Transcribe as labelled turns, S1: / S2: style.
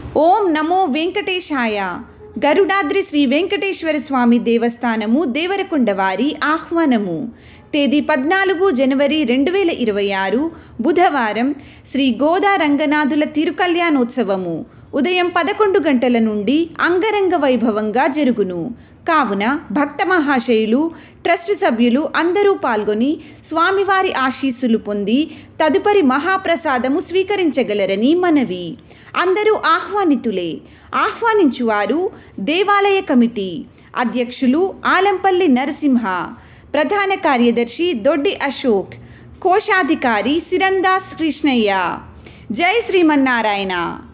S1: ఓం నమో వెంకటేశాయ గరుడాద్రి శ్రీ వెంకటేశ్వర స్వామి దేవస్థానము దేవరకొండ వారి ఆహ్వానము తేదీ పద్నాలుగు జనవరి రెండు వేల ఇరవై ఆరు బుధవారం శ్రీ గోదా రంగనాథుల తిరుకల్యాణోత్సవము ఉదయం పదకొండు గంటల నుండి అంగరంగ వైభవంగా జరుగును కావున భక్త మహాశయులు ట్రస్ట్ సభ్యులు అందరూ పాల్గొని స్వామివారి ఆశీస్సులు పొంది తదుపరి మహాప్రసాదము స్వీకరించగలరని మనవి అందరూ ఆహ్వానితులే ఆహ్వానించువారు దేవాలయ కమిటీ అధ్యక్షులు ఆలంపల్లి నరసింహ ప్రధాన కార్యదర్శి దొడ్డి అశోక్ కోశాధికారి సిరందాస్ కృష్ణయ్య జై శ్రీమన్నారాయణ